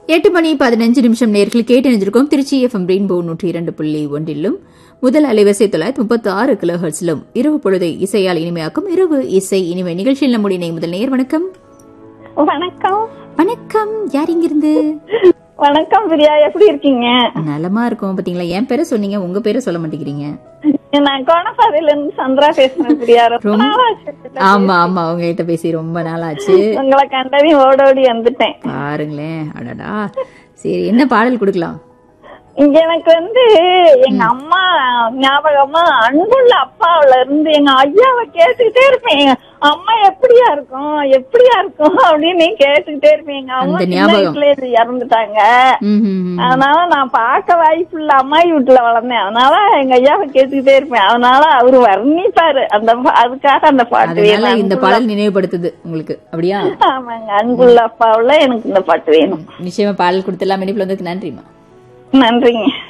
எட்டு மணி பதினஞ்சு நிமிஷம் நேர்கள் கேட்டு நினைஞ்சிருக்கோம் திருச்சி எஃப்எம் ரெயின்போ நூற்றி இரண்டு புள்ளி ஒன்றிலும் முதல் அலைவரிசை தொள்ளாயிரத்தி முப்பத்தி ஆறு கிலோ ஹெர்ட்ஸிலும் இரவு பொழுதை இசையால் இனிமையாக்கும் இரவு இசை இனிமை நிகழ்ச்சியில் நம்முடைய இணை முதல் நேர் வணக்கம் வணக்கம் வணக்கம் யார் இங்கிருந்து வணக்கம் பிரியா எப்படி இருக்கீங்க நலமா இருக்கும் பாத்தீங்களா என் பேரை சொன்னீங்க உங்க பேரை சொல்ல மாட்டேங்கிறீங்க நான் கோணப்பாதையில இருந்து சந்திரா பேசுறேன் பிரியா ரொம்ப ரொம்ப- நாளாச்சு. ஆமா ஆமா உங்ககிட்ட பேசி ரொம்ப நாள் ஆச்சு உங்களை கண்டதையும் ஓடோடி வந்துட்டேன் பாருங்களேன் அடடா சரி என்ன பாடல் கொடுக்கலாம் இங்க எனக்கு வந்து எங்க அம்மா ஞாபகமா அன்புள்ள அப்பாவுல இருந்து எங்க ஐயாவை கேட்டுக்கிட்டே இருப்பேன் எங்க அம்மா எப்படியா இருக்கும் எப்படியா இருக்கும் அப்படின்னு கேட்டுக்கிட்டே இருப்பேன் எங்க அம்மா அந்த சின்ன ஞாபகம். வயசுல இறந்துட்டாங்க ம், ம், ம். அதனால நான் பார்க்க வாய்ப்பு இல்ல அம்மாயி வீட்டுல வளர்ந்தேன் அதனால எங்க ஐயாவை கேட்டுக்கிட்டே இருப்பேன் அதனால அவரு வர்ணிப்பாரு அந்த பா- அதுக்காக அந்த பாட்டு அதனால வேணும் இந்த பாடல் நினைவுபடுத்துது உங்களுக்கு அப்படியா ஆமாங்க அன்புள்ள அப்பாவுல எனக்கு இந்த பாட்டு வேணும் நிச்சயமா பாடல் கொடுத்துலாம் இனிப்புல வந்ததுக்கு நன்றிமா நன்றிங்க